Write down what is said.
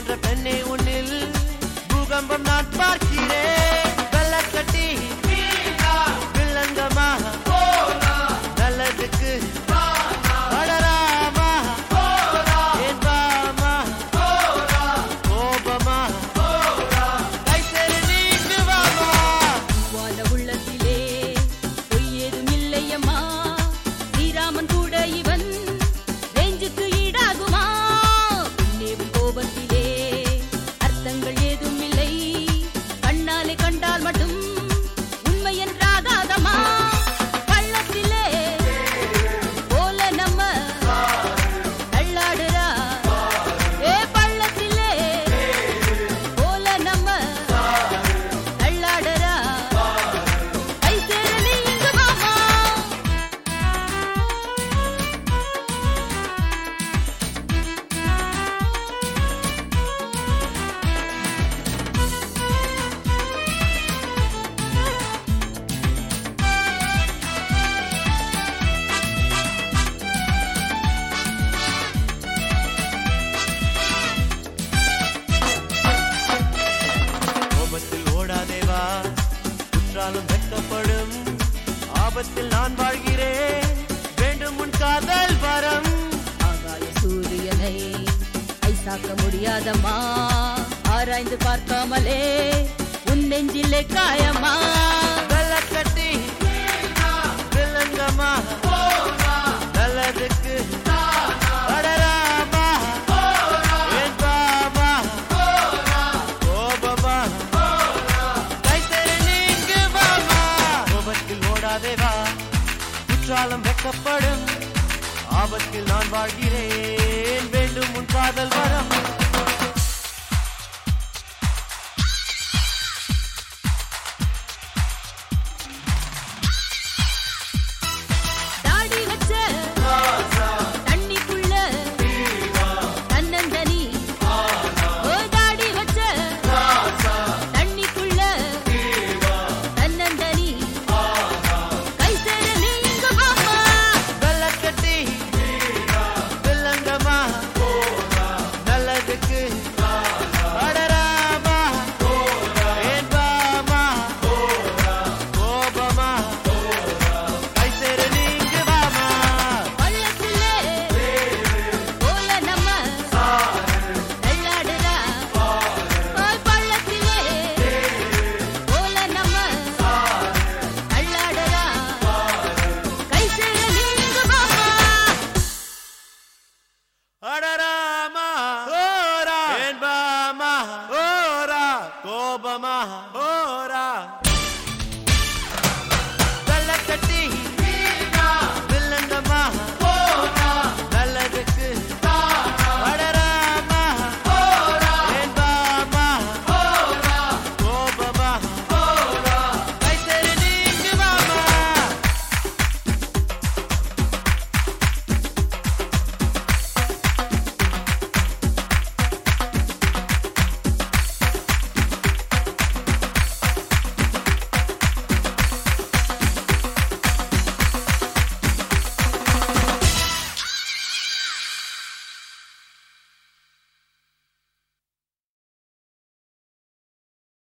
என்ற பெண்ணை உன்னில் பூகம்பம் நான் பார்க்கிறேன் வெள்ளக்கட்டி வில்லங்கமா நல்லதுக்கு வளராமா ஏன்பாமா கோபமா கை சரி நீங்குவாமா வாழ உள்ளத்திலே பொய் ஏதும் இல்லையம்மா ஸ்ரீராமன் கூட இவன் ரேஞ்சுக்கு ஈடாகுமா பின்னேவும் கோபத்திலே அர்த்தங்கள் ஏதும் இல்லை கண்ணாலே கண்டால் மட்டும் உண்மை என்றாகாதம்மா கள்ளத்திலே போல நம்ம தள்ளாடுறா ஏ பள்ளத்திலே போல நம்ம தள்ளாடுறா கை சேர நீ இங்கு வாமா கோபத்தில் ஓடாதேவா குற்றாலும் வெட்கப்படும் ஆபத்தில் நான் வாழ்கிறேன் வேண்டும் உன் காதல் வரம் ஆகாய சூரியனை ஐசாக்க முடியாதம்மா ஆராய்ந்து பார்க்காமலே உன் நெஞ்சிலே காயமா வெள்ளக்கட்டி வில்லங்கமா நல்லதுக்கு வளராமா ஏன்பாமா கோபமா கைத்தறி நீங்குவாமா கோபத்தில் ஓடாதே வா குற்றாலம் வெட்கப்படும் ஆபத்தில் நான் வாழ்கிறேன் வேண்டும் உன் காதல் வரம்